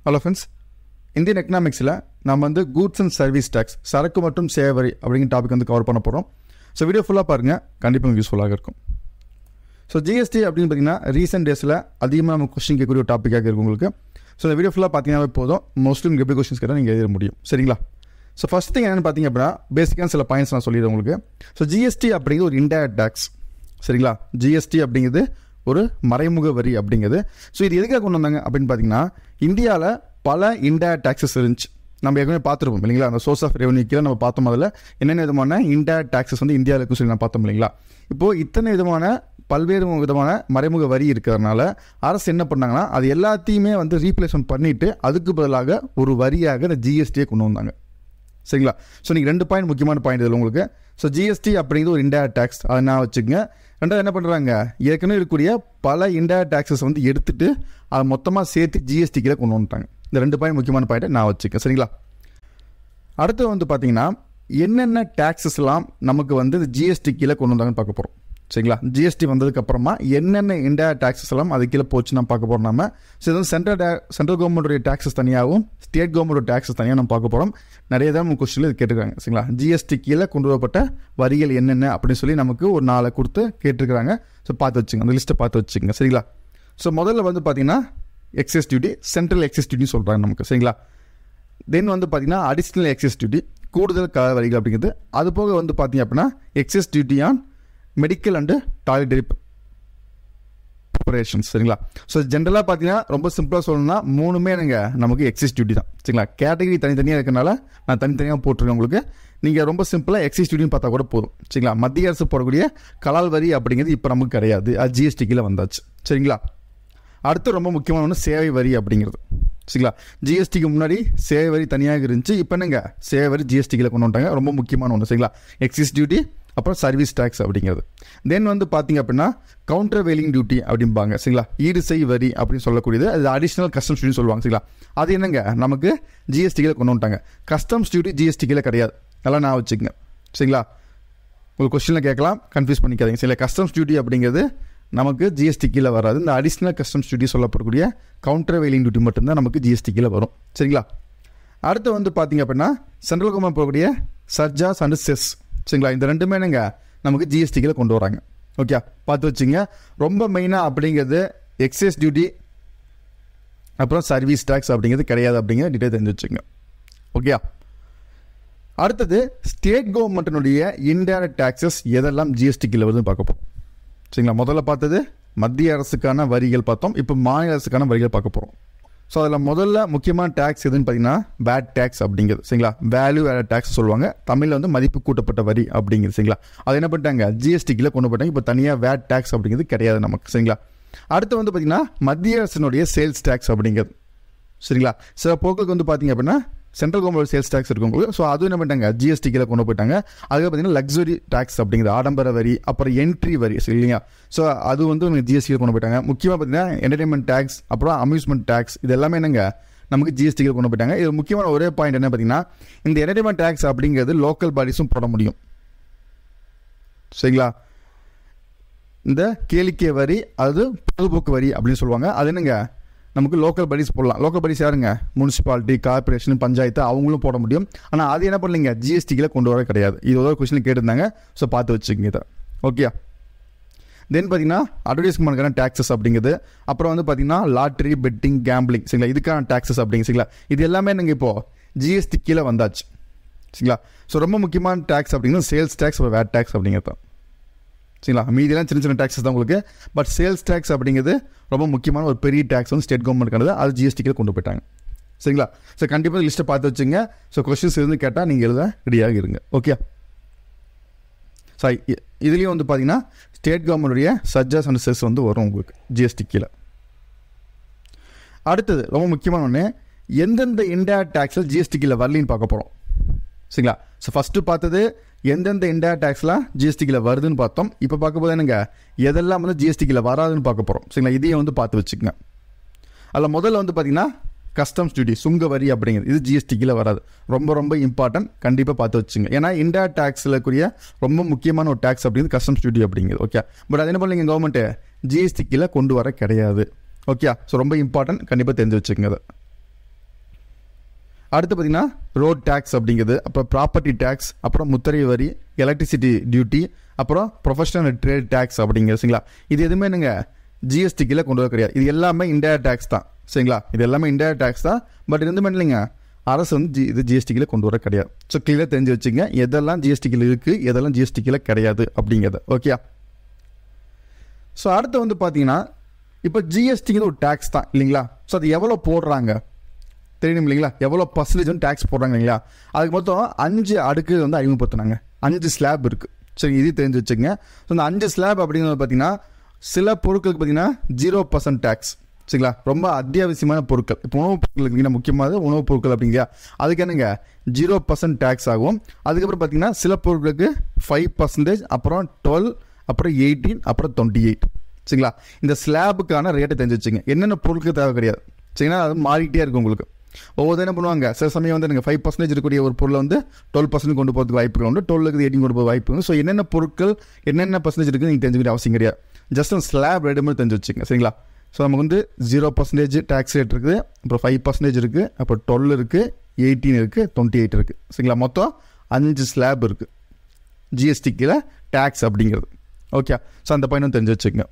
hello friends Indian எக்கனாமிக்ஸில் நம்ம வந்து goods and service tax சரக்கு மற்றும் சேவை வரி அப்படிங்கிற டாபிக் வந்து கவர் பண்ண போகிறோம் ஸோ வீடியோ ஃபுல்லாக பாருங்கள் கண்டிப்பாக உங்களுக்கு யூஸ்ஃபுல்லாக இருக்கும் ஸோ ஜிஎஸ்டி அப்படின்னு பார்த்தீங்கன்னா ரீசெண்ட் டேஸில் அதிகமாக நம்ம கொஸ்டின் கேட்கக்கூடிய ஒரு டாப்பிக்காக இருக்கும் உங்களுக்கு ஸோ இந்த வீடியோ ஃபுல்லாக பார்த்தீங்கன்னா போதும் மோஸ்ட்லி உங்களுக்கு எப்படி கொஸ்டின்ஸ் கேட்டால் நீங்கள் எழுத முடியும் சரிங்களா ஸோ ஃபஸ்ட் திங் என்னென்னு பார்த்தீங்க அப்படின்னா பேசிக்கான சில பாயிண்ட்ஸ் நான் சொல்லிடுறேன் உங்களுக்கு ஸோ ஜிஎஸ்டி அப்படிங்கிறது ஒரு இன்டைரக்ட் டேக்ஸ் சரிங்களா ஜிஎஸ்டி அப்படிங்கிறது ஒரு மறைமுக வரி அப்படிங்கிறது ஸோ இது எதுக்காக கொண்டு வந்தாங்க அப்படின்னு பார்த்தீங்கன்னா இந்தியாவில் பல இன்டைரக்ட் டேக்ஸஸ் இருந்துச்சு நம்ம ஏற்கனவே பார்த்துருப்போம் இல்லைங்களா அந்த சோர்ஸ் ஆஃப் ரெவன்யூ கீழே நம்ம பார்த்தோம் அதில் என்னென்ன விதமான இன்டைரக்ட் டேக்ஸஸ் வந்து இந்தியாவில் இருக்குன்னு சொல்லி நான் பார்த்தோம் இல்லைங்களா இப்போது இத்தனை விதமான பல்வேறு விதமான மறைமுக வரி இருக்கிறதுனால அரசு என்ன பண்ணாங்கன்னா அது எல்லாத்தையுமே வந்து ரீப்ளேஸ்மெண்ட் பண்ணிவிட்டு அதுக்கு பதிலாக ஒரு வரியாக இந்த ஜிஎஸ்டியை கொண்டு வந்தாங்க சரிங்களா ஸோ நீங்கள் ரெண்டு பாயிண்ட் முக்கியமான பாயிண்ட் இதில் உங்களுக்கு ஸோ ஜிஎஸ்டி அப்படிங்கிறது ஒரு இன்டைரக்ட் டேக்ஸ் அதை நான் வச்சுக்கோங்க ரெண்டாவது என்ன பண்ணுறாங்க ஏற்கனவே இருக்கக்கூடிய பல இன்டைரக்ட் டேக்ஸஸ் வந்து எடுத்துட்டு அதை மொத்தமாக சேர்த்து ஜிஎஸ்டி கீழே கொண்டு வந்துட்டாங்க இந்த ரெண்டு பாயிண்ட் முக்கியமான பாயிண்ட்டை நான் வச்சுக்கேன் சரிங்களா அடுத்து வந்து பார்த்தீங்கன்னா என்னென்ன டேக்ஸஸ்லாம் நமக்கு வந்து இந்த ஜிஎஸ்டி கீழே கொண்டு வந்தாங்கன்னு பார்க்க போகிறோம் சரிங்களா ஜிஎஸ்டி வந்ததுக்கப்புறமா என்னென்ன இன்டைரக்ட் டேக்ஸஸ் எல்லாம் அது கீழே போச்சு நம்ம பார்க்க போகிறோம் நம்ம ஸோ இது வந்து சென்ட்ரல் சென்ட்ரல் கவர்மெண்ட்டுடைய டேக்ஸஸ் தனியாகவும் ஸ்டேட் கவர்மெண்ட் டேக்ஸஸ் தனியாக நம்ம பார்க்க போகிறோம் நிறைய தான் நம்ம கொஸ்டினில் இது கேட்டிருக்காங்க சரிங்களா ஜிஎஸ்டி கீழே கொண்டு வரப்பட்ட வரிகள் என்னென்ன அப்படின்னு சொல்லி நமக்கு ஒரு நாளை கொடுத்து கேட்டிருக்கிறாங்க ஸோ பார்த்து வச்சுங்க அந்த லிஸ்ட்டை பார்த்து வச்சுங்க சரிங்களா ஸோ முதல்ல வந்து பார்த்தீங்கன்னா excise duty central excise duty சொல்கிறாங்க நமக்கு சரிங்களா தென் வந்து பார்த்தீங்கன்னா அடிஷ்னல் எக்ஸஸ் டியூட்டி கூடுதல் க வரிகள் அப்படிங்கிறது அது போக வந்து பார்த்தீங்க அப்படின்னா excise duty on medical and toiletry preparations சரிங்களா ஸோ ஜென்ரலாக பார்த்தீங்கன்னா ரொம்ப சிம்பிளாக சொல்லணும்னா மூணுமே நீங்கள் நமக்கு எக்ஸஸ் டியூட்டி தான் சரிங்களா கேட்டகரி தனித்தனியாக இருக்கனால நான் தனித்தனியாக போட்டிருக்கேன் உங்களுக்கு நீங்கள் ரொம்ப சிம்பிளாக எக்ஸைஸ் டியூட்டின்னு பார்த்தா கூட போதும் சரிங்களா மத்திய அரசு போடக்கூடிய கலால் வரி அப்படிங்கிறது இப்போ நமக்கு கிடையாது அது ஜிஎஸ்டி கீழே வந்தாச்சு சரிங்களா அடுத்து ரொம்ப முக்கியமான ஒன்று சேவை வரி அப்படிங்கிறது சரிங்களா ஜிஎஸ்டிக்கு முன்னாடி சேவை வரி தனியாக இருந்துச்சு இப்போ என்னங்க சேவை வரி ஜிஎஸ்டி கீழே கொண்டு வந்துட்டாங்க ரொம்ப முக்கியமான ஒன்று சரிங்களா எக்ஸைஸ் டியூட்டி அப்புறம் சர்வீஸ் டேக்ஸ் அப்படிங்கிறது தென் வந்து பார்த்தீங்க அப்படின்னா கவுண்டர் வெயிலிங் டியூட்டி அப்படிம்பாங்க சரிங்களா ஈடு செய் வரி அப்படின்னு சொல்லக்கூடியது அது அடிஷ்னல் கஸ்டம்ஸ் டியூட்டி சொல்லுவாங்க சரிங்களா அது என்னங்க நமக்கு ஜிஎஸ்டி கீழே கொண்டு வந்துட்டாங்க கஸ்டம்ஸ் டியூட்டி ஜிஎஸ்டி கீழே கிடையாது அதெல்லாம் நான் வச்சுக்கங்க சரிங்களா உங்களுக்கு கொஸ்டினில் கேட்கலாம் கன்ஃபியூஸ் பண்ணிக்காதீங்க சரிங்களா கஸ்டம்ஸ் டியூட்டி அப்படிங்கிறது நமக்கு ஜிஎஸ்டி கீழே வராது இந்த அடிஷ்னல் கஸ்டம்ஸ் டியூட்டி சொல்லப்படக்கூடிய கவுண்டர் வெயிலிங் டியூட்டி மட்டும்தான் நமக்கு ஜிஎஸ்டி கீழே வரும் சரிங்களா அடுத்து வந்து பார்த்தீங்க அப்படின்னா சென்ட்ரல் கவர்மெண்ட் போகக்கூடிய சர்ஜாஸ் அண்ட் செஸ் சரிங்களா இந்த ரெண்டுமே என்னங்க நமக்கு ஜிஎஸ்டி கீழே கொண்டு வராங்க ஓகே பார்த்து வச்சுங்க ரொம்ப மெயினாக அப்படிங்கிறது எக்ஸைஸ் டியூட்டி அப்புறம் சர்வீஸ் டேக்ஸ் அப்படிங்கிறது கிடையாது அப்படிங்கிறத டீட்டெயில் தெரிஞ்சு வச்சுங்க ஓகே அடுத்தது ஸ்டேட் கவர்மெண்ட்டினுடைய இன்டைரக்ட் டேக்ஸஸ் எதெல்லாம் ஜிஎஸ்டி கீழே வருதுன்னு பார்க்க போகிறோம் சரிங்களா முதல்ல பார்த்தது மத்திய அரசுக்கான வரிகள் பார்த்தோம் இப்போ மாநில அரசுக்கான வரிகள் பார்க்க போகிறோம் ஸோ அதில் முதல்ல முக்கியமான டேக்ஸ் எதுன்னு பார்த்தீங்கன்னா வேட் டேக்ஸ் அப்படிங்கிறது சரிங்களா வேல்யூ ஆட் டேக்ஸ் சொல்லுவாங்க தமிழில் வந்து மதிப்பு கூட்டப்பட்ட வரி அப்படிங்கிறது சரிங்களா அது என்ன பண்ணிட்டாங்க ஜிஎஸ்டி கீழே கொண்டு போயிட்டாங்க இப்போ தனியாக வேட் டேக்ஸ் அப்படிங்கிறது கிடையாது நமக்கு சரிங்களா அடுத்து வந்து பார்த்தீங்கன்னா மத்திய அரசினுடைய சேல்ஸ் டேக்ஸ் அப்படிங்கிறது சரிங்களா சில போக்குக்கு வந்து பார்த்தீங்க அப்படின்னா சென்ட்ரல் கவர்மெண்ட் சேல்ஸ் டேக்ஸ் இருக்கும் ஸோ அதுவும் என்ன பண்ணிட்டாங்க ஜிஎஸ்டி கீழே கொண்டு போயிட்டாங்க அதுக்கு பார்த்தீங்கன்னா லக்ஸுரி டேக்ஸ் அப்படிங்கிறது ஆடம்பர வரி அப்புறம் என்ட்ரி வரி சரி இல்லையா ஸோ அது வந்து ஜிஎஸ்டி கொண்டு போயிட்டாங்க முக்கியமாக பார்த்தீங்கன்னா என்டர்டைன்மெண்ட் டேக்ஸ் அப்புறம் அம்யூஸ்மெண்ட் டேக்ஸ் இது எல்லாமே என்னங்க நமக்கு ஜிஎஸ்டி கொண்டு போயிட்டாங்க இது முக்கியமான ஒரே பாயிண்ட் என்ன பார்த்தீங்கன்னா இந்த என்டர்டைன்மெண்ட் டேக்ஸ் அப்படிங்கிறது லோக்கல் பாடிஸும் போட முடியும் சரிங்களா இந்த கேளிக்கை வரி அது பொதுப்போக்கு வரி அப்படின்னு சொல்லுவாங்க அது என்னங்க நமக்கு லோக்கல் படிஸ் போடலாம் லோக்கல் படிஸ் யாருங்க முனிசிபாலிட்டி கார்பரேஷன் பஞ்சாயத்து அவங்களும் போட முடியும் ஆனால் அது என்ன பண்ணலைங்க ஜிஎஸ்டிக்கில் கொண்டு வர கிடையாது இது ஒரு கொஸ்டின் கேட்டிருந்தாங்க ஸோ பார்த்து வச்சுக்கோங்க இதை ஓகே தென் பார்த்தீங்கன்னா அட்வர்டைஸ்மெண்ட்கான டேக்ஸஸ் அப்படிங்கிறது அப்புறம் வந்து பார்த்தீங்கன்னா லாட்ரி பெட்டிங் கேம்பிளிங் சரிங்களா இதுக்கான டேக்ஸஸ் அப்படிங்க சரிங்களா இது எல்லாமே நீங்கள் இப்போது ஜிஎஸ்டி கீழே வந்தாச்சு சரிங்களா ஸோ ரொம்ப முக்கியமான டேக்ஸ் அப்படிங்கிறது சேல்ஸ் டேக்ஸ் அப்புறம் வேட் டேக்ஸ் அப்படிங்கிறது சரிங்களா மீதியெல்லாம் சின்ன சின்ன டேக்ஸஸ் தான் உங்களுக்கு பட் சேல்ஸ் டேக்ஸ் அப்படிங்கிறது ரொம்ப முக்கியமான ஒரு பெரிய டேக்ஸ் வந்து ஸ்டேட் கவர்மெண்ட்க்கானது அது ஜிஎஸ்டிக்கு கொண்டு போயிட்டாங்க சரிங்களா ஸோ கண்டிப்பாக லிஸ்ட்டை பார்த்து வச்சுங்க ஸோ கொஸ்டின்ஸ் இருந்து கேட்டால் நீங்கள் எழுத ரெடியாக இருங்க ஓகே சாரி இதுலேயும் வந்து பார்த்தீங்கன்னா ஸ்டேட் கவர்மெண்ட்டுடைய சர்ஜஸ் அண்ட் செஸ் வந்து வரும் உங்களுக்கு ஜிஎஸ்டி கீழே அடுத்தது ரொம்ப முக்கியமான ஒன்று எந்தெந்த இன்டைரக்ட் டேக்ஸில் ஜிஎஸ்டி கீழே வரலின்னு பார்க்க போகிறோம் சரிங்களா ஸோ ஃபஸ்ட்டு பார்த்தது எந்தெந்த இன்டைரக்ட் டேக்ஸ்லாம் ஜிஎஸ்டி கீழே வருதுன்னு பார்த்தோம் இப்போ பார்க்க போது என்னங்க எதெல்லாம் வந்து ஜிஎஸ்டி கீழே வராதுன்னு பார்க்க போகிறோம் சரிங்களா இதையும் வந்து பார்த்து வச்சுக்கோங்க அதில் முதல்ல வந்து பார்த்தீங்கன்னா கஸ்டம்ஸ் டியூட்டி சுங்க வரி அப்படிங்கிறது இது ஜிஎஸ்டி கீழே வராது ரொம்ப ரொம்ப இம்பார்ட்டன்ட் கண்டிப்பாக பார்த்து வச்சுங்க ஏன்னா இன்டைரக்ட் டேக்ஸில் கூடிய ரொம்ப முக்கியமான ஒரு டேக்ஸ் அப்படிங்கிறது கஸ்டம்ஸ் டியூட்டி அப்படிங்கிறது ஓகே பட் அது என்ன பண்ணீங்க கவர்மெண்ட்டு ஜிஎஸ்டி கீழே கொண்டு வர கிடையாது ஓகே ஸோ ரொம்ப இம்பார்ட்டன்ட் கண்டிப்பாக தெரிஞ்சு வச்சுக்கோங்க அதை அடுத்து பார்த்தீங்கன்னா ரோட் டேக்ஸ் அப்படிங்கிறது அப்புறம் ப்ராப்பர்ட்டி டேக்ஸ் அப்புறம் முத்திரை வரி எலக்ட்ரிசிட்டி டியூட்டி அப்புறம் ப்ரொஃபஷனல் ட்ரேட் டேக்ஸ் அப்படிங்கிறது சரிங்களா இது எதுவுமே நீங்கள் ஜிஎஸ்டி கீழே கொண்டு வர கிடையாது இது எல்லாமே இன்டைரக்ட் டேக்ஸ் தான் சரிங்களா இது எல்லாமே இன்டைரக்ட் டேக்ஸ் தான் பட் இது வந்து இல்லைங்க அரசு வந்து ஜி இது ஜிஎஸ்டி கீழே கொண்டு வர கிடையாது ஸோ கீழே தெரிஞ்சு வச்சுங்க எதெல்லாம் ஜிஎஸ்டி கீழே இருக்குது எதெல்லாம் ஜிஎஸ்டி கீழே கிடையாது அப்படிங்கிறது ஓகே ஸோ அடுத்து வந்து பார்த்தீங்கன்னா இப்போ ஜிஎஸ்டிங்கிறது ஒரு டேக்ஸ் தான் இல்லைங்களா ஸோ அது எவ்வளோ போடுறாங்க தெரியணும் இல்லைங்களா எவ்வளோ பர்சன்டேஜ் வந்து டேக்ஸ் போடுறாங்க இல்லைங்களா அதுக்கு மொத்தம் அஞ்சு அடுக்கு வந்து அறிமுகப்படுத்தினாங்க அஞ்சு ஸ்லாப் இருக்குது சரி இது தெரிஞ்சு வச்சுங்க ஸோ இந்த அஞ்சு ஸ்லாப் அப்படிங்கிறது பார்த்தீங்கன்னா சில பொருட்களுக்கு பார்த்தீங்கன்னா ஜீரோ பர்சன்ட் டேக்ஸ் சரிங்களா ரொம்ப அத்தியாவசியமான பொருட்கள் இப்போ உணவுப் பொருட்கள் இருக்குங்கன்னா முக்கியமாக உணவுப் பொருட்கள் அப்படிங்க அதுக்கு என்னங்க ஜீரோ பர்சன்ட் டேக்ஸ் ஆகும் அதுக்கப்புறம் பார்த்தீங்கன்னா சில பொருட்களுக்கு ஃபைவ் பர்சன்டேஜ் அப்புறம் டுவெல் அப்புறம் எயிட்டீன் அப்புறம் டுவெண்ட்டி எயிட் சரிங்களா இந்த ஸ்லாபுக்கான ரேட்டை தெரிஞ்சு வச்சுங்க என்னென்ன பொருட்கள் தேவை கிடையாது சரிங்களா அது மாறிக்கிட்டே இருக்கும் உங்களுக்கு ஒவ்வொரு என்ன பண்ணுவாங்க சில சமயம் வந்து எனக்கு ஃபைவ் பர்சன்டேஜ் இருக்கக்கூடிய ஒரு பொருளை வந்து டுவெல் பர்சன்ட் கொண்டு போகிறதுக்கு வாய்ப்புகள் உண்டு டுவெல்லுக்கு எயிட்டின் கொண்டு போக வாய்ப்பு உண்டு ஸோ என்னென்ன பொருட்கள் என்னென்ன பர்சன்டேஜ் இருக்குது நீங்கள் தெரிஞ்சுக்கிற அவசியம் கிடையாது ஜஸ்ட் அந்த ஸ்லாப் ரேட்டு மட்டும் தெரிஞ்சு வச்சுங்க சரிங்களா ஸோ நமக்கு வந்து ஜீரோ பர்சன்டேஜ் டேக்ஸ் ரேட் இருக்குது அப்புறம் ஃபைவ் பர்சன்டேஜ் இருக்குது அப்புறம் டுவெல் இருக்குது எயிட்டீன் இருக்குது டுவெண்ட்டி எயிட் இருக்குது சரிங்களா மொத்தம் அஞ்சு ஸ்லாப் இருக்குது ஜிஎஸ்டி கீழே டேக்ஸ் அப்படிங்கிறது ஓகே ஸோ அந்த பயனும் தெரிஞ்சு வச்சுக்கோங்க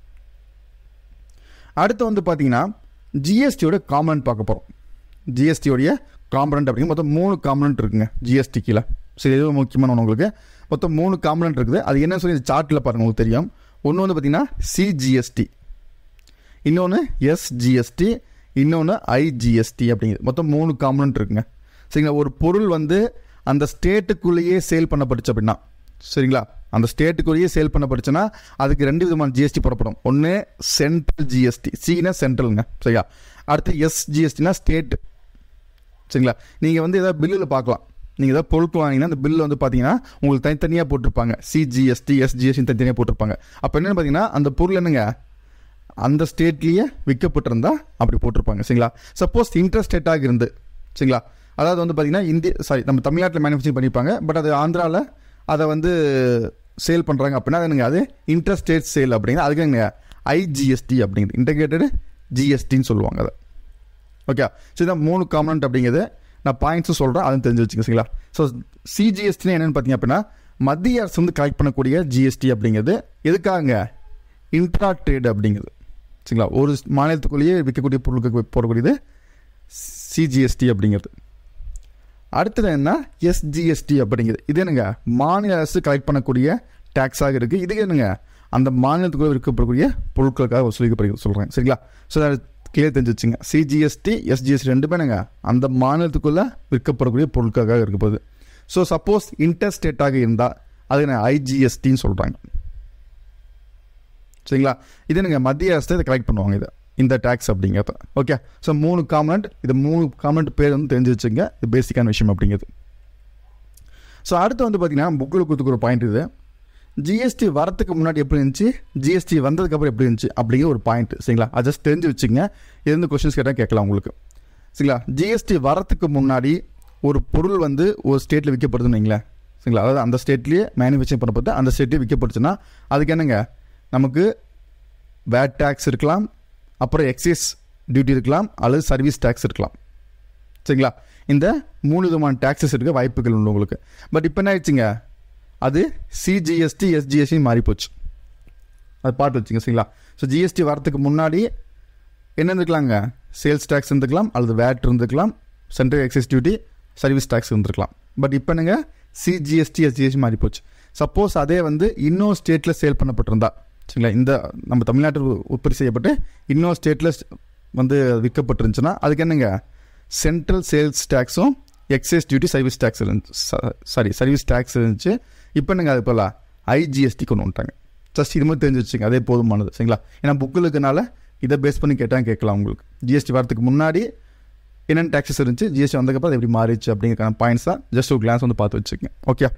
அடுத்து வந்து பார்த்தீங்கன்னா ஜிஎஸ்டியோட காம்பனண்ட் பார்க்க போகிறோம் ஜிஎஸ்டியோடைய காம்பனண்ட் அப்படிங்க மொத்தம் மூணு காம்பனண்ட் இருக்குங்க ஜிஎஸ்டி கீழே சரி இது முக்கியமான ஒன்று உங்களுக்கு மொத்தம் மூணு காம்பனண்ட் இருக்குது அது என்ன சொல்லி சார்ட்டில் பாருங்கள் உங்களுக்கு தெரியும் ஒன்று வந்து பார்த்தீங்கன்னா சிஜிஎஸ்டி இன்னொன்று எஸ்ஜிஎஸ்டி இன்னொன்று ஐஜிஎஸ்டி அப்படிங்கிறது மொத்தம் மூணு காம்பனண்ட் இருக்குங்க சரிங்களா ஒரு பொருள் வந்து அந்த ஸ்டேட்டுக்குள்ளேயே சேல் பண்ணப்பட்டுச்சு அப்படின்னா சரிங்களா அந்த ஸ்டேட்டுக்குள்ளேயே சேல் பண்ணப்பட்டுச்சுன்னா அதுக்கு ரெண்டு விதமான ஜிஎஸ்டி புறப்படும் ஒன்று சென்ட்ரல் ஜிஎஸ்டி சினா சென்ட்ரலுங்க சரியா அடுத்து எஸ்ஜிஎஸ்டினா ஸ்டேட் சரிங்களா நீங்கள் வந்து ஏதாவது பில்லில் பார்க்கலாம் நீங்கள் ஏதாவது பொருட்கள் வாங்கினா அந்த பில்லு வந்து பார்த்தீங்கன்னா உங்களுக்கு தனித்தனியாக போட்டிருப்பாங்க சிஜிஎஸ்டி எஸ்ஜிஎஸ்டி தனித்தனியாக போட்டிருப்பாங்க அப்போ என்னென்னு பார்த்தீங்கன்னா அந்த பொருள் என்னங்க அந்த ஸ்டேட்லேயே விற்கப்பட்டிருந்தா அப்படி போட்டிருப்பாங்க சரிங்களா சப்போஸ் இன்டர்ஸ்டேட்டாக இருந்து சரிங்களா அதாவது வந்து பார்த்தீங்கன்னா இந்திய சாரி நம்ம தமிழ்நாட்டில் மேனுஃபேக்சரிங் பண்ணியிருப்பாங்க பட் அது ஆந்திராவில் அதை வந்து சேல் பண்ணுறாங்க அப்படின்னா அது என்னங்க அது இன்டர்ஸ்டேட் சேல் அப்படிங்கிற அதுக்கு என்னங்க ஐஜிஎஸ்டி அப்படிங்கிறது இன்டகிரேட்டட் ஜிஎஸ்டின்னு சொல்லுவாங்க அதை ஓகே ஸோ இதான் மூணு காம்பனண்ட் அப்படிங்கிறது நான் பாயிண்ட்ஸும் சொல்கிறேன் அதுவும் தெரிஞ்சு வச்சுங்க சரிங்களா ஸோ சிஜிஎஸ்டின்னு என்னென்னு பார்த்தீங்க அப்படின்னா மத்திய அரசு வந்து கலெக்ட் பண்ணக்கூடிய ஜிஎஸ்டி அப்படிங்கிறது எதுக்காக இன்ட்ரா ட்ரேட் அப்படிங்கிறது சரிங்களா ஒரு மாநிலத்துக்குள்ளேயே விற்கக்கூடிய பொருளுக்கு போடக்கூடியது சிஜிஎஸ்டி அப்படிங்கிறது அடுத்தது என்ன எஸ்ஜிஎஸ்டி அப்படிங்கிறது இது என்னங்க மாநில அரசு கலெக்ட் பண்ணக்கூடிய டேக்ஸாக இருக்குது இது என்னங்க அந்த மாநிலத்துக்குள்ளே விற்கப்படக்கூடிய பொருட்களுக்காக வசூலிக்கப்படுகிறது சொல்கிறேன் சரிங்களா ஸோ அதை கிளியர் தெரிஞ்சு வச்சுங்க சிஜிஎஸ்டி எஸ்ஜிஎஸ்டி ரெண்டுமே என்னங்க அந்த மாநிலத்துக்குள்ளே விற்கப்படக்கூடிய பொருட்களுக்காக இருக்க போகுது ஸோ சப்போஸ் இன்டர்ஸ்டேட்டாக இருந்தால் அது என்ன ஐஜிஎஸ்டின்னு சொல்கிறாங்க சரிங்களா இது எனக்கு மத்திய அரசு இதை கலெக்ட் பண்ணுவாங்க இதை இந்த டேக்ஸ் அப்படிங்கிறத ஓகே ஸோ மூணு காம்பனண்ட் இது மூணு காம்பனண்ட் பேர் வந்து தெரிஞ்சு வச்சுங்க இது பேசிக்கான விஷயம் அப்படிங்கிறது ஸோ அடுத்து வந்து பார்த்தீங்கன்னா புக்கில் கொடுத்துக்கிற பாயிண்ட் இது ஜிஎஸ்டி வரத்துக்கு முன்னாடி எப்படி இருந்துச்சு ஜிஎஸ்டி வந்ததுக்கப்புறம் எப்படி இருந்துச்சு அப்படிங்கிற ஒரு பாயிண்ட் சரிங்களா அது ஜஸ்ட் தெரிஞ்சு வச்சுங்க இருந்து கொஷின்ஸ் கேட்டால் கேட்கலாம் உங்களுக்கு சரிங்களா ஜிஎஸ்டி வரத்துக்கு முன்னாடி ஒரு பொருள் வந்து ஒரு ஸ்டேட்டில் விற்கப்படுதுன்னு வைங்களேன் சரிங்களா அதாவது அந்த ஸ்டேட்லேயே மேனுஃபேக்சரிங் பண்ணப்பட்டு அந்த ஸ்டேட்லேயே விற்கப்படுச்சுன்னா அதுக்கு என்னங்க நமக்கு வேட் டேக்ஸ் இருக்கலாம் அப்புறம் எக்ஸைஸ் டியூட்டி இருக்கலாம் அல்லது சர்வீஸ் டேக்ஸ் இருக்கலாம் சரிங்களா இந்த மூணு விதமான டேக்ஸஸ் இருக்க வாய்ப்புகள் உண்டு உங்களுக்கு பட் இப்போ என்ன ஆயிடுச்சுங்க அது சிஜிஎஸ்டி எஸ்ஜிஎஸ்டி மாறி போச்சு அது பாட்டு வச்சுங்க சரிங்களா ஸோ ஜிஎஸ்டி வரத்துக்கு முன்னாடி என்ன இருந்துக்கலாங்க சேல்ஸ் டேக்ஸ் இருந்துக்கலாம் அல்லது வேட் இருந்துக்கலாம் central excise duty service tax இருந்துருக்கலாம் பட் இப்போ என்னங்க சிஜிஎஸ்டி எஸ்ஜிஎஸ்டி மாறி போச்சு சப்போஸ் அதே வந்து இன்னொரு ஸ்டேட்டில் சேல் பண்ணப்பட்டிருந்தா சரிங்களா இந்த நம்ம தமிழ்நாட்டில் உற்பத்தி செய்யப்பட்டு இன்னொரு ஸ்டேட்டில் வந்து விற்கப்பட்டிருந்துச்சுன்னா அதுக்கு என்னங்க சென்ட்ரல் சேல்ஸ் டேக்ஸும் எக்ஸைஸ் டியூட்டி சர்வீஸ் டேக்ஸ் இருந்துச்சு சாரி சர்வீஸ் டேக்ஸ் இருந்துச்சு இப்போ என்னங்க அது போல ஐஜிஎஸ்டி கொண்டு வந்துட்டாங்க ஜஸ்ட் இது மாதிரி தெரிஞ்சு வச்சுங்க அதே போதுமானது சரிங்களா ஏன்னா புக்கில் இருக்கனால இதை பேஸ் பண்ணி கேட்டால் கேட்கலாம் உங்களுக்கு ஜிஎஸ்டி வரதுக்கு முன்னாடி என்னென்ன டேக்ஸஸ் இருந்துச்சு ஜிஎஸ்டி வந்ததுக்கப்புறம் அது எப்படி மாறிச்சு அப்படிங்கிறக்கான பாயிண்ட்ஸ் தான் ஜஸ்ட் ஒரு கிளாஸ் வந்து பார்த்து வச்சுக்கோங்க ஓகே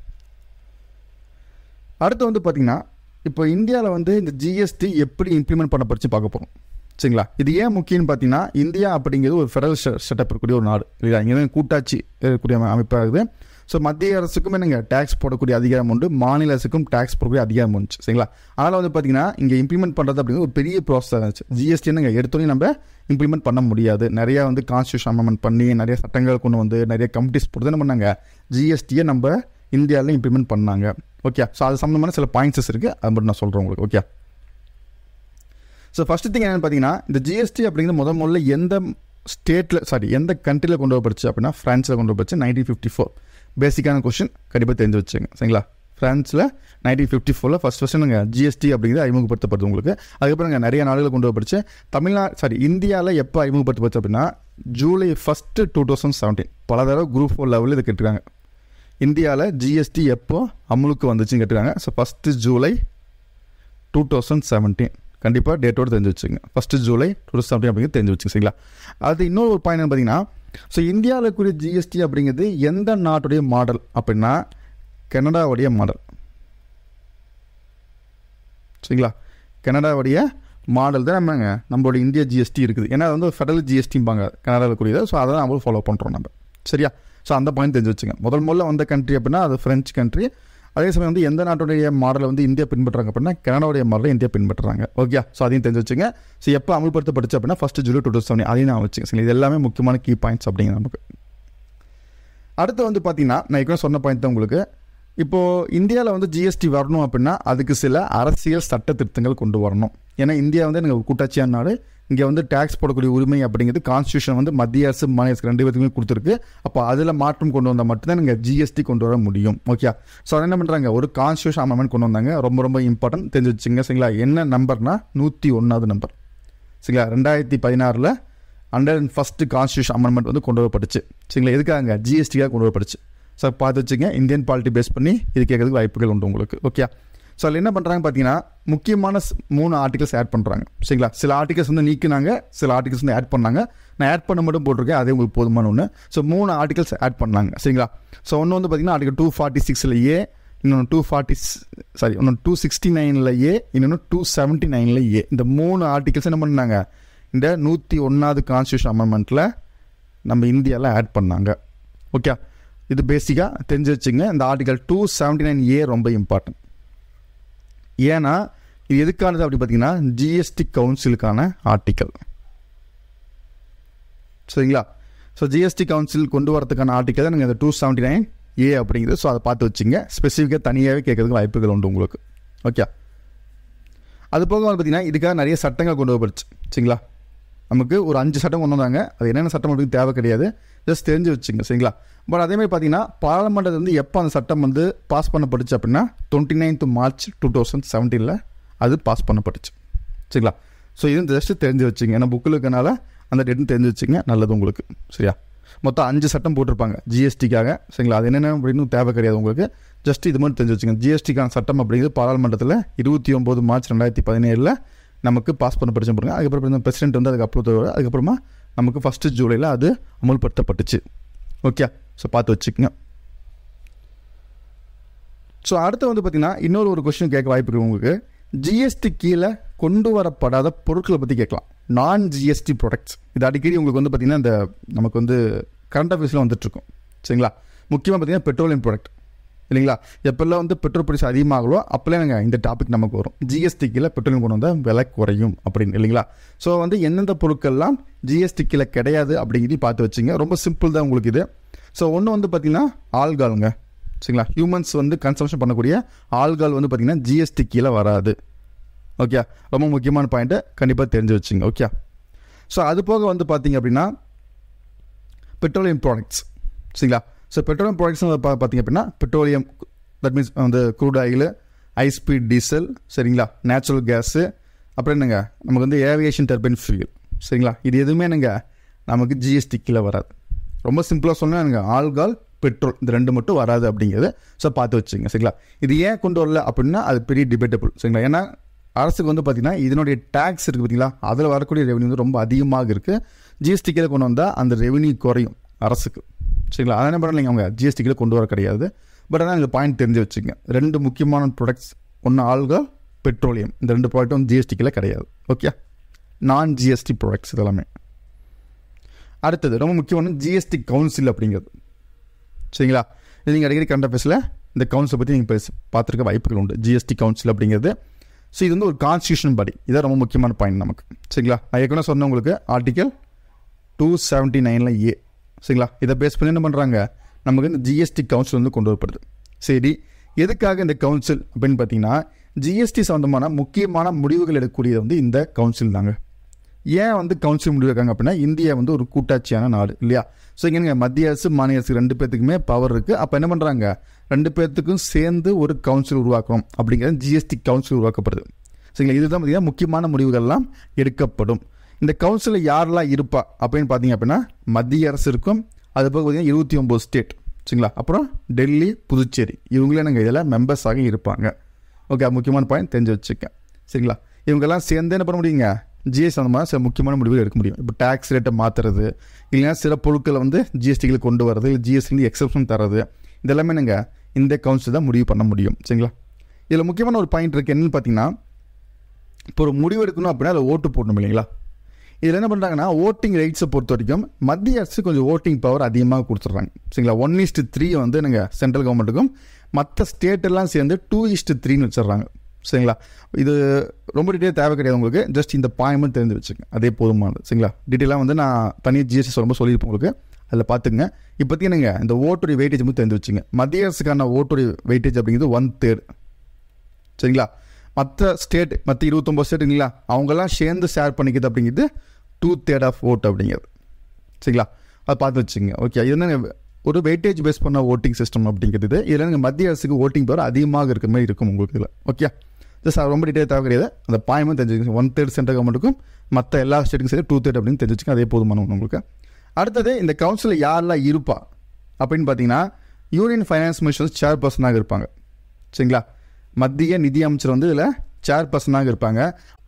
அடுத்து வந்து பார்த்தீங்கன்னா இப்போ இந்தியாவில் வந்து இந்த ஜிஎஸ்டி எப்படி இம்ப்ளிமெண்ட் பண்ணப்படுச்சு பார்க்க போகிறோம் சரிங்களா இது ஏன் முக்கியம்னு பார்த்தீங்கன்னா இந்தியா அப்படிங்கிறது ஒரு ஃபெடரல் செட்டப் இருக்கக்கூடிய ஒரு நாடு இல்லையா இங்கே கூட்டாட்சி இருக்கக்கூடிய அமைப்பாகுது ஸோ மத்திய அரசுக்கும் என்னங்க டேக்ஸ் போடக்கூடிய அதிகாரம் உண்டு மாநில அரசுக்கும் டேக்ஸ் போடக்கூடிய அதிகாரம் இருந்துச்சு சரிங்களா அதனால் வந்து பார்த்தீங்கன்னா இங்கே இம்ப்ளிமெண்ட் பண்ணுறது அப்படிங்கிறது ஒரு பெரிய ப்ராசஸ் இருந்துச்சு ஜிஎஸ்டி என்னங்க எடுத்தோடனே நம்ம இம்ப்ளிமெண்ட் பண்ண முடியாது நிறையா வந்து கான்ஸ்டியூஷன் அமெண்ட்மெண்ட் பண்ணி நிறைய சட்டங்கள் கொண்டு வந்து நிறைய கமிட்டிஸ் போட்டு என்ன பண்ணாங்க ஜிஎஸ்டியை நம்ம இந்தியாவில் இம்ப்ளிமெண்ட் பண்ணாங்க ஓகே ஸோ அது சம்மந்தமான சில பாயிண்ட்ஸஸ் இருக்குது அது மட்டும் நான் சொல்கிறேன் உங்களுக்கு ஓகே ஸோ ஃபஸ்ட்டு திங் என்னென்னு பார்த்தீங்கன்னா இந்த ஜிஎஸ்டி அப்படிங்கிறது முத முதல்ல எந்த ஸ்டேட்டில் சாரி எந்த கண்ட்ரியில் கொண்டு வரப்படுச்சு அப்படின்னா ஃப்ரான்ஸில் கொண்டு வரப்படுச்சு நைன்டீன் ஃபிஃப்டி ஃபோர் பேசிக்கான கொஷின் கண்டிப்பாக தெரிஞ்சு வச்சுங்க சரிங்களா ஃப்ரான்ஸில் நைன்டீன் ஃபிஃப்டி ஃபோரில் ஃபஸ்ட் ஃபஸ்ட்டு நாங்கள் ஜிஎஸ்டி அப்படிங்கிறது அறிமுகப்படுத்தப்படுது உங்களுக்கு அதுக்கப்புறம் நாங்கள் நிறைய நாடுகள் கொண்டு வரப்படுச்சு தமிழ்நாடு சாரி இந்தியாவில் எப்போ அறிமுகப்படுத்தப்படுச்சு அப்படின்னா July first two thousand seventeen பல தடவை குரூப் ஃபோர் லெவலில் இது கேட்டுருக்காங்க இந்தியாவில் ஜிஎஸ்டி எப்போ அமுலுக்கு வந்துச்சுன்னு கேட்டுருக்காங்க so first July two thousand seventeen கண்டிப்பாக டேட்டோடு தெரிஞ்சு வச்சுங்க first July two thousand seventeen அப்படிங்கிறது தெரிஞ்சு வச்சுங்க சரிங்களா அது இன்னொரு ஒரு பாயிண்ட் பார்த்தீங்கன்னா ஸோ இந்தியாவில் இருக்கக்கூடிய ஜிஎஸ்டி அப்படிங்கிறது எந்த நாட்டுடைய மாடல் அப்படின்னா கனடாவுடைய மாடல் சரிங்களா கனடாவுடைய மாடல் தான் நம்மங்க நம்மளோட இந்திய ஜிஎஸ்டி இருக்குது ஏன்னா அது வந்து ஃபெடரல் ஜிஎஸ்டிம்பாங்க கனடாவில் கூடியது ஸோ அதை நம்மளும் ஃபாலோ பண்ணுறோம் நம்ம சரியா ஸோ அந்த பாயிண்ட் தெரிஞ்சு வச்சுங்க முதல் முதல்ல வந்த கண்ட்ரி அப்படின்னா அது ஃப்ரெஞ்ச் கண்ட்ரி அதே சமயம் வந்து எந்த நாட்டுடைய மாடலை வந்து இந்தியா பின்பற்றுறாங்க அப்படின்னா கனடாவுடைய மாடலை இந்தியா பின்பற்றுறாங்க ஓகே ஸோ அதையும் தெரிஞ்சு வச்சுங்க ஸோ எப்போ அமல்படுத்தப்படுச்சு அப்படின்னா ஃபஸ்ட்டு ஜூலை டூ தௌசண்ட் அதையும் நான் வச்சுங்க சரி இது எல்லாமே முக்கியமான கீ பாயிண்ட்ஸ் அப்படிங்க நமக்கு அடுத்து வந்து பார்த்தீங்கன்னா நான் ஏற்கனவே சொன்ன பாயிண்ட் தான் உங்களுக்கு இப்போது இந்தியாவில் வந்து ஜிஎஸ்டி வரணும் அப்படின்னா அதுக்கு சில அரசியல் சட்ட திருத்தங்கள் கொண்டு வரணும் ஏன்னா இந்தியா வந்து எனக்கு கூட்டாட்சியான நாடு இங்கே வந்து டேக்ஸ் போடக்கூடிய உரிமை அப்படிங்கிறது கான்ஸ்டியூஷன் வந்து மத்திய அரசு மாநில அரசு ரெண்டு பேருக்குமே கொடுத்துருக்கு அப்போ அதில் மாற்றம் கொண்டு வந்தால் மட்டும்தான் நீங்கள் ஜிஎஸ்டி கொண்டு வர முடியும் ஓகே ஸோ அதை என்ன பண்ணுறாங்க ஒரு கான்ஸ்டியூஷன் அமெண்ட்மெண்ட் கொண்டு வந்தாங்க ரொம்ப ரொம்ப இம்பார்ட்டன்ட் தெரிஞ்சு வச்சுங்க சரிங்களா என்ன நம்பர்னா நூற்றி ஒன்றாவது நம்பர் சரிங்களா ரெண்டாயிரத்தி பதினாறில் hundred and first constitution amendment வந்து கொண்டு வரப்பட்டுச்சு சரிங்களா எதுக்காக ஜிஎஸ்டிக்காக கொண்டு வரப்பட்டுச்சு ஸோ பார்த்து வச்சுங்க இந்தியன் பாலிட்டி பேஸ் பண்ணி இது கேட்கறதுக்கு வாய்ப்புகள் உண்டு உங்களுக்கு ஓகே ஸோ அதில் என்ன பண்ணுறாங்க பார்த்தீங்கன்னா முக்கியமான மூணு ஆர்டிகல்ஸ் ஆட் பண்ணுறாங்க சரிங்களா சில ஆர்டிகல்ஸ் வந்து நீக்கினாங்க சில ஆர்டிகல்ஸ் வந்து ஆட் பண்ணாங்க நான் ஆட் பண்ண மட்டும் போட்டிருக்கேன் அதே உங்களுக்கு போதுமான ஒன்று ஸோ மூணு ஆர்டிகல்ஸ் ஆட் பண்ணாங்க சரிங்களா ஸோ ஒன்று வந்து பார்த்தீங்கன்னா ஆர்டிகல் டூ ஃபார்ட்டி சிக்ஸில் ஏ இன்னொன்று டூ ஃபார்ட்டி சாரி இன்னொன்று டூ சிக்ஸ்டி நைனில் ஏ இன்னொன்று டூ செவன்ட்டி நைனில் ஏ இந்த மூணு ஆர்டிகல்ஸ் என்ன பண்ணாங்க இந்த நூற்றி ஒன்றாவது கான்ஸ்டியூஷன் அமெண்ட்மெண்ட்டில் நம்ம இந்தியாவில் ஆட் பண்ணாங்க ஓகே இது பேசிக்காக தெரிஞ்சு வச்சுங்க இந்த article two seventy nine A ரொம்ப இம்பார்ட்டன்ட் ஏன்னா இது எதுக்கானது அப்படி பார்த்தீங்கன்னா ஜிஎஸ்டி கவுன்சிலுக்கான ஆர்டிக்கல் சரிங்களா ஸோ ஜிஎஸ்டி கவுன்சில் கொண்டு வரதுக்கான ஆர்டிக்கல் தான் நீங்கள் இந்த டூ செவன்ட்டி நைன் ஏ அப்படிங்கிறது ஸோ அதை பார்த்து வச்சுங்க ஸ்பெசிஃபிக்காக தனியாகவே கேட்கறதுக்கு வாய்ப்புகள் உண்டு உங்களுக்கு ஓகே அது போக வந்து பார்த்தீங்கன்னா இதுக்காக நிறைய சட்டங்கள் கொண்டு வரப்படுச்சு சரிங்களா நமக்கு ஒரு அஞ்சு சட்டம் கொண்டு வந்தாங்க அது என்னென்ன சட்டம் அப்படின்னு தேவை கிடையாது ஜஸ்ட் தெரிஞ்சு வச்சுங்க சரிங்களா பட் அதேமாதிரி பார்த்தீங்கன்னா பாராளுமன்றத்தில் வந்து எப்போ அந்த சட்டம் வந்து பாஸ் பண்ணப்பட்டுச்சு அப்படின்னா twenty ninth March two thousand செவன்டீனில் அது பாஸ் பண்ணப்பட்டுச்சு சரிங்களா ஸோ இது ஜஸ்ட் தெரிஞ்சு வச்சுங்க ஏன்னா புக்கில் இருக்கனால அந்த டேட்னு தெரிஞ்சு வச்சுங்க நல்லது உங்களுக்கு சரியா மொத்தம் அஞ்சு சட்டம் போட்டிருப்பாங்க ஜிஎஸ்டிக்காக சரிங்களா அது என்னென்ன அப்படின்னு தேவை கிடையாது உங்களுக்கு ஜஸ்ட் இது மட்டும் தெரிஞ்சு வச்சுங்க ஜிஎஸ்டிக்கான சட்டம் அப்படிங்கிறது பாராளுமன்றத்தில் இருபத்தி ஒம்பது மார்ச் ரெண்டாயிரத்தி பதினேழில் நமக்கு பாஸ் பண்ணப்பட்டுச்சு பாருங்க அதுக்கப்புறம் பிரசிடென்ட் வந்து அதுக்கு அப்ரூவ் அதுக்கப்புறமா நமக்கு ஃபஸ்ட்டு ஜூலையில் அது அமுல்படுத்தப்பட்டுச்சு ஓகே ஸோ பார்த்து வச்சுக்கோங்க ஸோ அடுத்து வந்து பார்த்தீங்கன்னா இன்னொரு ஒரு கொஸ்டின் கேட்க வாய்ப்பு இருக்குது உங்களுக்கு ஜிஎஸ்டி கீழே கொண்டு வரப்படாத பொருட்களை பற்றி கேட்கலாம் நான் ஜிஎஸ்டி ப்ராடக்ட்ஸ் இது அடிக்கடி உங்களுக்கு வந்து பார்த்தீங்கன்னா இந்த நமக்கு வந்து கரண்ட் அஃபேர்ஸில் வந்துட்டுருக்கும் சரிங்களா முக்கியமாக பார்த்தீங்கன்னா பெட்ரோலியம் ப்ராடக்ட் இல்லைங்களா எப்பெல்லாம் வந்து பெட்ரோல் ப்ரைஸ் அதிகமாகலோ அப்போல்லாம் நாங்கள் இந்த டாபிக் நமக்கு வரும் ஜிஎஸ்டி கீழே பெட்ரோலியம் கொண்டு வந்தால் விலை குறையும் அப்படின்னு இல்லைங்களா ஸோ வந்து எந்தெந்த பொருட்கள்லாம் ஜிஎஸ்டி கீழே கிடையாது அப்படிங்கிறத பார்த்து வச்சுங்க ரொம்ப சிம்பிள் தான் உங்களுக்கு இது ஸோ ஒன்று வந்து பார்த்தீங்கன்னா ஆள்காலுங்க சரிங்களா ஹியூமன்ஸ் வந்து கன்சம்ஷன் பண்ணக்கூடிய ஆள்கால் வந்து பார்த்தீங்கன்னா ஜிஎஸ்டி கீழே வராது ஓகே ரொம்ப முக்கியமான பாயிண்ட்டை கண்டிப்பாக தெரிஞ்சு வச்சுங்க ஓகே ஸோ அது போக வந்து பார்த்தீங்க அப்படின்னா பெட்ரோலியம் ப்ராடக்ட்ஸ் சரிங்களா ஸோ பெட்ரோலியம் ப்ராடக்ட்ஸ் பா பார்த்தீங்க அப்படின்னா பெட்ரோலியம் தட் மீன்ஸ் வந்து crude oil high speed diesel சரிங்களா நேச்சுரல் கேஸு அப்புறம் என்னங்க நமக்கு வந்து ஏவியேஷன் டர்பைன் ஃபியூல் சரிங்களா இது எதுவுமே என்னங்க நமக்கு ஜிஎஸ்டி கீழே வராது ரொம்ப சிம்பிளாக சொன்னால் எனக்கு ஆல்கால் பெட்ரோல் இந்த ரெண்டு மட்டும் வராது அப்படிங்கிறது ஸோ பார்த்து வச்சுங்க சரிங்களா இது ஏன் கொண்டு வரல அப்படின்னா அது பெரிய டிபேட்டபிள் சரிங்களா ஏன்னா அரசுக்கு வந்து பார்த்திங்கன்னா இதனுடைய டேக்ஸ் இருக்குது பார்த்தீங்களா அதில் வரக்கூடிய ரெவன்யூ வந்து ரொம்ப அதிகமாக இருக்குது ஜிஎஸ்டி கீழே கொண்டு வந்தால் அந்த ரெவன்யூ குறையும் அரசுக்கு சரிங்களா அதை என்ன பண்ணல அவங்க ஜிஎஸ்டி கீழே கொண்டு வர கிடையாது பட் ஆனால் இந்த பாயிண்ட் தெரிஞ்சு வச்சுங்க ரெண்டு முக்கியமான ப்ராடக்ட்ஸ் ஒன்று ஆல்கால் பெட்ரோலியம் இந்த ரெண்டு ப்ராடக்ட்டும் வந்து ஜிஎஸ்டி கீழே கிடையாது ஓகே நான் ஜிஎஸ்டி ப்ராடக்ட்ஸ் இதெல்லாமே அடுத்தது ரொம்ப முக்கியமான ஜிஎஸ்டி கவுன்சில் அப்படிங்கிறது சரிங்களா நீங்கள் அடிக்கடி கரண்ட் அஃபேர்ஸில் இந்த கவுன்சிலை பற்றி நீங்கள் பேச பார்த்துருக்க வாய்ப்புகள் உண்டு ஜிஎஸ்டி கவுன்சில் அப்படிங்கிறது ஸோ இது வந்து ஒரு கான்ஸ்டியூஷன் படி இதான் ரொம்ப முக்கியமான பாயிண்ட் நமக்கு சரிங்களா நான் ஏற்கனவே சொன்னேன் உங்களுக்கு ஆர்டிக்கல் டூ செவன்ட்டி நைனில் ஏ சரிங்களா இதை பேஸ் பண்ணி என்ன பண்ணுறாங்க நமக்கு இந்த ஜிஎஸ்டி கவுன்சில் வந்து கொண்டு வரப்படுது சரி எதுக்காக இந்த கவுன்சில் அப்படின்னு பார்த்தீங்கன்னா ஜிஎஸ்டி சம்மந்தமான முக்கியமான முடிவுகள் எடுக்கக்கூடியது வந்து இந்த கவுன்சில் தாங்க ஏன் வந்து கவுன்சில் முடிவு இருக்காங்க அப்படின்னா இந்தியா வந்து ஒரு கூட்டாட்சியான நாடு இல்லையா ஸோ இங்கே மத்திய அரசு மாநில அரசு ரெண்டு பேர்த்துக்குமே பவர் இருக்குது அப்போ என்ன பண்ணுறாங்க ரெண்டு பேர்த்துக்கும் சேர்ந்து ஒரு கவுன்சில் உருவாக்கணும் அப்படிங்கிறது ஜிஎஸ்டி கவுன்சில் உருவாக்கப்படுது சரிங்களா இதுதான் பார்த்தீங்கன்னா முக்கியமான முடிவுகள்லாம் எடுக்கப்படும் இந்த கவுன்சிலில் யாரெல்லாம் இருப்பா அப்படின்னு பார்த்தீங்க அப்படின்னா மத்திய அரசு இருக்கும் அது போக பார்த்தீங்கன்னா இருபத்தி ஒம்பது ஸ்டேட் சரிங்களா அப்புறம் டெல்லி புதுச்சேரி இவங்களே நாங்கள் இதில் மெம்பர்ஸாக இருப்பாங்க ஓகே முக்கியமான பாயிண்ட் தெரிஞ்சு வச்சுக்கேன் சரிங்களா இவங்கெல்லாம் சேர்ந்து என்ன பண்ண முடியுங்க ஜிஎஸ்டி அந்த மாதிரி சில முக்கியமான முடிவுகள் எடுக்க முடியும் இப்போ டேக்ஸ் ரேட்டை மாற்றுறது இல்லைன்னா சில பொருட்களை வந்து ஜிஎஸ்டிகள் கொண்டு வரது இல்லை ஜிஎஸ்டி எக்ஸப்ஷன் தரது இதெல்லாமே நாங்கள் இந்த கவுன்சில் தான் முடிவு பண்ண முடியும் சரிங்களா இதில் முக்கியமான ஒரு பாயிண்ட் இருக்குது என்னன்னு பார்த்தீங்கன்னா இப்போ ஒரு முடிவு எடுக்கணும் அப்படின்னா அதில் ஓட்டு போடணும் இல்லைங்களா இதில் என்ன பண்ணுறாங்கன்னா ஓட்டிங் ரைட்ஸை பொறுத்த வரைக்கும் மத்திய அரசு கொஞ்சம் ஓட்டிங் பவர் அதிகமாக கொடுத்துட்றாங்க சரிங்களா ஒன் இஸ்ட்டு த்ரீ வந்து நாங்கள் சென்ட்ரல் கவர்மெண்ட்டுக்கும் மற்ற ஸ்டேட் எல்லாம் சேர்ந்து டூ இஸ்ட்டு த்ரீன்னு வச்சிடுறாங்க சரிங்களா இது ரொம்ப டீட்டெயில் தேவை கிடையாது உங்களுக்கு ஜஸ்ட் இந்த பாயிண்ட் தெரிஞ்சு வச்சுங்க அதே போதுமானது சரிங்களா டீட்டெயிலாக வந்து நான் தனியாக ஜிஎஸ்டி சொல்லும்போது சொல்லியிருப்பேன் உங்களுக்கு அதில் பார்த்துங்க இப்போதைக்கு என்னங்க இந்த ஓட்டுடைய வெயிட்டேஜ் மட்டும் தெரிஞ்சு வச்சுங்க மத்திய அரசுக்கான ஓட்டுடைய வெயிட்டேஜ் அப்படிங்கிறது ஒன் தேர்ட் சரிங்களா மற்ற ஸ்டேட் மற்ற இருபத்தொம்பது ஸ்டேட் இல்லைங்களா அவங்கெல்லாம் சேர்ந்து ஷேர் பண்ணிக்கிறது அப்படிங்கிறது டூ தேர்ட் ஆஃப் ஓட் அப்படிங்கிறது சரிங்களா அதை பார்த்து வச்சுங்க ஓகே இது என்ன ஒரு வெயிட்டேஜ் பேஸ் பண்ண ஓட்டிங் சிஸ்டம் அப்படிங்கிறது இதில் நீங்கள் மத்திய அரசுக்கு ஓட்டிங் பவர் அதிகமாக இருக்கிற மாதிரி இருக்கும் உங்களுக்கு இதில் ஓகே ஜஸ்ட் ரொம்ப டீட்டெயில் தேவை கிடையாது அந்த பாயமும் தெரிஞ்சுக்கங்க ஒன் தேர்ட் சென்ட்ரல் கவர்மெண்ட்டுக்கும் மற்ற எல்லா ஸ்டேட்டுக்கும் சரி டூ தேர்ட் அப்படின்னு தெரிஞ்சுக்கங்க அதே போதுமான ஒன்று உங்களுக்கு அடுத்தது இந்த கவுன்சிலில் யாரெல்லாம் இருப்பா அப்படின்னு பார்த்தீங்கன்னா யூனியன் ஃபைனான்ஸ் மினிஸ்டர் சேர் பர்சனாக இருப்பாங்க சரிங்களா மத்திய நிதி அமைச்சர் வந்து இதில் சேர் பர்சனாக இருப்பாங்க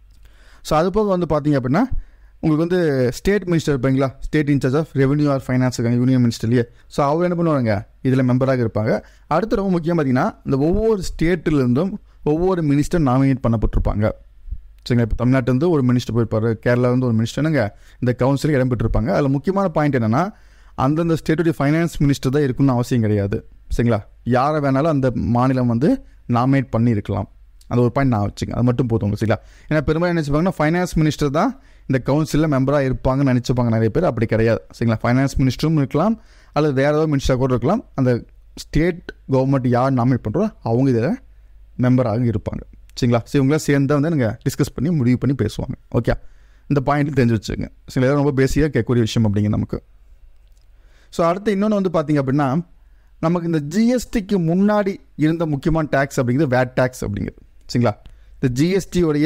ஸோ அது போக வந்து பார்த்தீங்க அப்படின்னா உங்களுக்கு வந்து ஸ்டேட் மினிஸ்டர் இருப்பாங்களா state in-charge of revenue or finance இருக்காங்க யூனியன் மினிஸ்டர்லேயே ஸோ அவங்க என்ன பண்ணுவாங்க இதில் மெம்பராக இருப்பாங்க அடுத்து ரொம்ப முக்கியம் பார்த்தீங்கன்னா இந்த ஒவ்வொரு ஸ்டேட்டிலிருந்தும் ஒவ்வொரு மினிஸ்டர் நாமினேட் பண்ணப்பட்டிருப்பாங்க சரிங்களா இப்போ தமிழ்நாட்டிலேருந்து ஒரு மினிஸ்டர் போயிருப்பார் கேரளாவிலேருந்து ஒரு மினிஸ்டருங்க இந்த கவுன்சிலில் இடம்பெற்றிருப்பாங்க அதில் முக்கியமான பாயிண்ட் என்னென்னா அந்தந்த ஸ்டேட்டுடைய ஃபைனான்ஸ் மினிஸ்டர் தான் இருக்கணும்னு அவசியம் கிடையாது சரிங்களா யாரை வேணாலும் அந்த மாநிலம் வந்து நாமினேட் பண்ணியிருக்கலாம் அந்த ஒரு பாயிண்ட் நான் வச்சுங்க அது மட்டும் போதும் சரிங்களா ஏன்னா பெரும்பாலும் என்ன நினச்சிப்பாங்கன்னா ஃபைனான்ஸ் மினிஸ்டர் தான் இந்த கவுன்சிலில் மெம்பராக இருப்பாங்கன்னு நினச்சிப்பாங்க நிறைய பேர் அப்படி கிடையாது சரிங்களா ஃபைனான்ஸ் மினிஸ்டரும் இருக்கலாம் அல்லது வேறு ஏதாவது மினிஸ்டர் கூட இருக்கலாம் அந்த ஸ்டேட் கவர்மெண்ட் யார் நாமினேட் பண்ணுறோ அவங்க இதில் மெம்பராக இருப்பாங்க சரிங்களா ஸோ இவங்களாம் சேர்ந்து வந்து நீங்கள் டிஸ்கஸ் பண்ணி முடிவு பண்ணி பேசுவாங்க ஓகே இந்த பாயிண்ட் தெரிஞ்சு வச்சுங்க சில இதெல்லாம் ரொம்ப பேசியாக கேட்கக்கூடிய விஷயம் அப்படிங்க நமக்கு ஸோ அடுத்து இன்னொன்று வந்து பார்த்தீங்க அப்படின்னா நமக்கு இந்த ஜிஎஸ்டிக்கு முன்னாடி இருந்த முக்கியமான டேக்ஸ் அப்படிங்கிறது வேட் டேக்ஸ் அப்படிங்கிறது சரிங்களா இந்த ஜிஎஸ்டியோடைய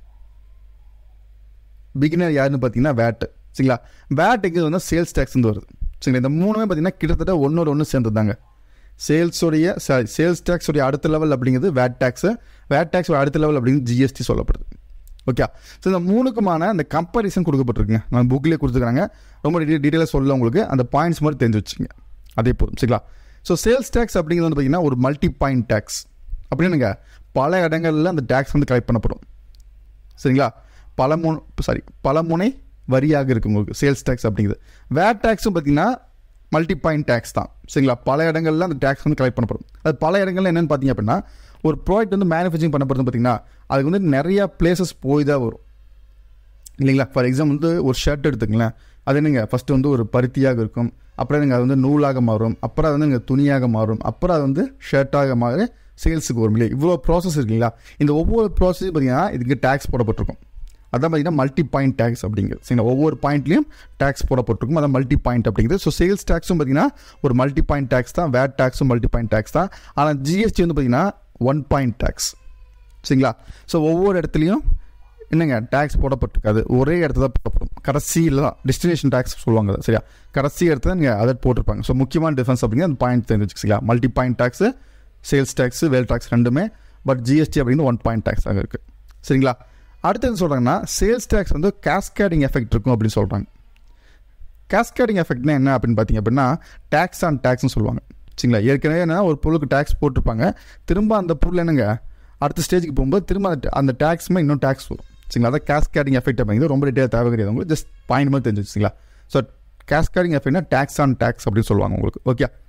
பிகினர் யாருன்னு பார்த்தீங்கன்னா வேட் சரிங்களா வேட்டுக்கு வந்து சேல்ஸ் டேக்ஸ் வந்து வருது சரிங்களா இந்த மூணுமே பார்த்தீங்கன்னா கிட்டத்தட்ட ஒன்றோட ஒன்று சேர்ந்துதாங்க சேல்ஸோடைய சாரி சேல்ஸ் டேக்ஸோடைய அடுத்த லெவல் அப்படிங்கிறது வேட் டேக்ஸு வேட் டேக்ஸோட அடுத்த லெவல் அப்படிங்கிறது ஜிஎஸ்டி சொல்லப்படுது ஓகே ஸோ இந்த மூணுக்குமான அந்த கம்பேரிசன் கொடுக்கப்பட்டிருக்குங்க நான் புக்லேயே கொடுத்துருக்காங்க ரொம்ப டீட்டெயில் டீட்டெயிலாக சொல்ல உங்களுக்கு அந்த பாயிண்ட்ஸ் மாதிரி தெரிஞ்சு வச்சுங்க அதே போதும் சரிங்களா ஸோ சேல்ஸ் டேக்ஸ் அப்படிங்கிறது வந்து பார்த்தீங்கன்னா ஒரு மல்டி பாயிண்ட் டேக்ஸ் அப்படின்னுங்க பல இடங்களில் அந்த டேக்ஸ் வந்து கலெக்ட் பண்ணப்படும் சரிங்களா பல மு சாரி பல முனை வரியாக இருக்குது உங்களுக்கு சேல்ஸ் டேக்ஸ் அப்படிங்கிறது வேட் டேக்ஸும் பார்த்தீங்கன்னா மல்டி பாயிண்ட் டேக்ஸ் தான் சரிங்களா பல இடங்கள்ல அந்த டேக்ஸ் வந்து கலெக்ட் பண்ணப்படும் அது பல இடங்கள்ல என்னென்னு பார்த்தீங்க அப்படின்னா ஒரு ப்ராடக்ட் வந்து மேனுஃபேக்சரிங் பண்ணப்படுறது பார்த்தீங்கன்னா அதுக்கு வந்து நிறையா பிளேசஸ் போய் தான் வரும் இல்லைங்களா ஃபார் எக்ஸாம்பிள் வந்து ஒரு ஷர்ட் எடுத்துங்களேன் அது என்னங்க ஃபஸ்ட்டு வந்து ஒரு பருத்தியாக இருக்கும் அப்புறம் நீங்கள் அது வந்து நூலாக மாறும் அப்புறம் அது வந்து நீங்கள் துணியாக மாறும் அப்புறம் அது வந்து ஷர்ட்டாக மாறி சேல்ஸுக்கு வரும் இல்லையா இவ்வளோ ப்ராசஸ் இருக்குங்களா இந்த ஒவ்வொரு ப்ராசஸும் பார்த்தீங்கன்னா இதுக்கு டேக்ஸ் போடப்பட்டிருக்கும் அதான் பார்த்தீங்கன்னா மல்டி பாயிண்ட் டேக்ஸ் அப்படிங்கிறது சரிங்களா ஒவ்வொரு பாயிண்ட்லையும் டேக்ஸ் போடப்பட்டிருக்கும் அதான் மல்டி பாயிண்ட் அப்படிங்கிறது ஸோ சேல்ஸ் டேக்ஸும் பார்த்தீங்கன்னா ஒரு மல்டி பாயிண்ட் டேக்ஸ் தான் வேட் டேக்ஸும் மல்டி பாயிண்ட் டேக்ஸ் தான் ஆனால் ஜிஎஸ்டி வந்து பார்த்தீங்கன்னா ஒன் பாயிண்ட் டேக்ஸ் சரிங்களா ஸோ ஒவ்வொரு இடத்துலையும் என்னங்க டேக்ஸ் போடப்பட்டிருக்காது ஒரே இடத்துல தான் போடப்படும் கடைசியில் தான் டெஸ்டினேஷன் டேக்ஸ் சொல்லுவாங்க அதை சரியா கடைசி இடத்துல நீங்கள் அதை போட்டிருப்பாங்க ஸோ முக்கியமான டிஃபரன்ஸ் அப்படிங்கிற அந்த பாயிண்ட் தெரிஞ்சு வச்சுக்கலாம் multi point tax sales tax VAT tax ரெண்டுமே பட் ஜிஎஸ்டி அப்படின்னு ஒன் பாயிண்ட் டேக்ஸாக இருக்குது சரிங்களா அடுத்து என்ன சொல்கிறாங்கன்னா சேல்ஸ் டேக்ஸ் வந்து கேஸ்கேடிங் எஃபெக்ட் இருக்கும் அப்படின்னு சொல்கிறாங்க கேஸ்கேடிங் எஃபெக்ட்னா என்ன அப்படின்னு பார்த்தீங்க அப்படின்னா டேக்ஸ் ஆன் டேக்ஸ்னு சொல்லுவாங்க சரிங்களா ஏற்கனவே என்ன ஒரு பொருளுக்கு டேக்ஸ் போட்டிருப்பாங்க திரும்ப அந்த பொருள் என்னங்க அடுத்த ஸ்டேஜுக்கு போகும்போது திரும்ப அந்த அந்த டேக்ஸுமே இன்னும் டேக்ஸ் வரும் சரிங்களா அதான் கேஸ்கேடிங் எஃபெக்ட் அப்படிங்கிறது ரொம்ப டீட்டெயில் தேவை கிடையாது உங்களுக்கு ஜஸ்ட் பாயிண்ட் மாதிரி தெரிஞ்சு வச்சுங்களா ஸோ கேஸ்கேடிங் எஃபெக்ட்னா டேக்ஸ் ஆன் டேக்ஸ் அப்படின்னு சொல்லுவாங்க உங்களுக்கு ஓகே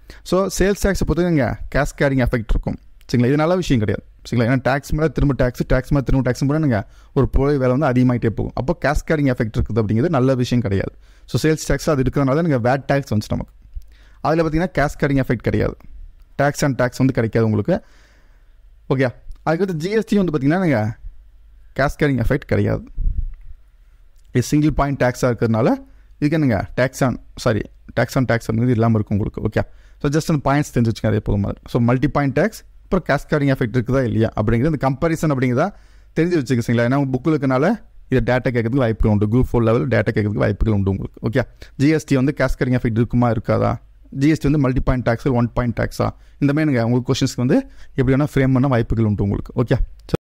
ஸோ சேல்ஸ் டேக்ஸை பொறுத்தவரைங்க கேஷ் கேரிங் எஃபெக்ட் இருக்கும் சரிங்களா இது நல்ல விஷயம் கிடையாது சரிங்களா ஏன்னா டேக்ஸ் மேலே திரும்ப டேக்ஸ் டேக்ஸ் மேலே திரும்ப டேக்ஸ் போனால் நீங்கள் ஒரு பொருள் வேலை வந்து அதிகமாகிட்டே போகும் அப்போ கேஷ் கேரிங் எஃபெக்ட் இருக்குது அப்படிங்கிறது நல்ல விஷயம் கிடையாது ஸோ சேல்ஸ் டேக்ஸ் அது இருக்கிறதுனால நீங்கள் வேட் டேக்ஸ் வந்துச்சு நமக்கு அதில் பார்த்தீங்கன்னா கேஷ் கேரிங் எஃபெக்ட் கிடையாது டேக்ஸ் அண்ட் டேக்ஸ் வந்து கிடைக்காது உங்களுக்கு ஓகே அதுக்கடுத்து ஜிஎஸ்டி வந்து பார்த்தீங்கன்னா நீங்கள் கேஷ் கேரிங் எஃபெக்ட் கிடையாது இது சிங்கிள் பாயிண்ட் டேக்ஸாக இருக்கிறதுனால இதுக்கு என்னங்க tax on sorry tax on tax வந்து இல்லாமல் இருக்கும் உங்களுக்கு ஓகே ஸோ ஜஸ்ட் அந்த பாயிண்ட்ஸ் தெரிஞ்சு வச்சுக்கோங்க அதே போதும் ஸோ மல்டி பாயிண்ட் டேக்ஸ் அப்புறம் கேஷ் கேரிங் எஃபெக்ட் இருக்குதா இல்லையா அப்படிங்கிறது இந்த கம்பேரிசன் அப்படிங்கிறதா தெரிஞ்சு வச்சுக்கீங்களா ஏன்னா புக்கில் இருக்கனால இது டேட்டா கேட்கறதுக்கு வாய்ப்புகள் உண்டு குரூப் ஃபோர் லெவல் டேட்டா கேட்கறதுக்கு வாய்ப்புகள் உண்டு உங்களுக்கு ஓகே ஜிஎஸ்டி வந்து கேஷ் கேரிங் எஃபெக்ட் இருக்குமா இருக்காதா ஜிஎஸ்டி வந்து multi point tax one point டேக்ஸா இந்த மாதிரி உங்களுக்கு கொஷின்ஸ்க்கு வந்து எப்படி வேணால் ஃப்ரேம் பண்ண வாய்ப்புகள் உண்டு உங்களுக்கு ஓகே